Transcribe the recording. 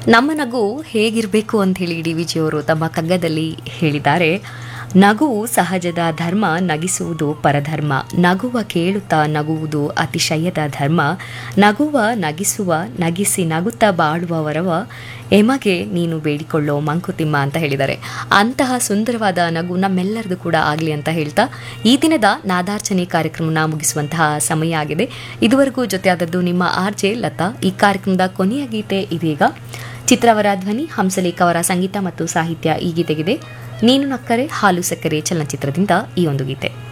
ನಮ್ಮ ನಗು ಹೇಗಿರಬೇಕು ಅಂತ ಹೇಳಿ ಡಿ ವಿಜಿಯವರು ತಮ್ಮ ಕಗ್ಗದಲ್ಲಿ ಹೇಳಿದ್ದಾರೆ ನಗು ಸಹಜದ ಧರ್ಮ ನಗಿಸುವುದು ಪರಧರ್ಮ ನಗುವ ಕೇಳುತ್ತಾ ನಗುವುದು ಅತಿಶಯದ ಧರ್ಮ ನಗುವ ನಗಿಸುವ ನಗಿಸಿ ನಗುತ್ತಾ ಬಾಳುವವರವ ಎಮಗೆ ನೀನು ಬೇಡಿಕೊಳ್ಳೋ ಮಂಕುತಿಮ್ಮ ಅಂತ ಹೇಳಿದ್ದಾರೆ ಅಂತಹ ಸುಂದರವಾದ ನಗು ನಮ್ಮೆಲ್ಲರದು ಕೂಡ ಆಗಲಿ ಅಂತ ಹೇಳ್ತಾ ಈ ದಿನದ ನಾದಾರ್ಚನೆ ಕಾರ್ಯಕ್ರಮನ ಮುಗಿಸುವಂತಹ ಸಮಯ ಆಗಿದೆ ಇದುವರೆಗೂ ಜೊತೆಯಾದದ್ದು ನಿಮ್ಮ ಆರ್ ಜೆ ಲತಾ ಈ ಕಾರ್ಯಕ್ರಮದ ಕೊನೆಯ ಗೀತೆ ಇದೀಗ ಚಿತ್ರವರ ಧ್ವನಿ ಹಂಸಲೇಖ ಅವರ ಸಂಗೀತ ಮತ್ತು ಸಾಹಿತ್ಯ ಈ ಗೀತೆಗಿದೆ ನೀನು ನಕ್ಕರೆ ಹಾಲು ಸಕ್ಕರೆ ಚಲನಚಿತ್ರದಿಂದ ಈ ಒಂದು ಗೀತೆ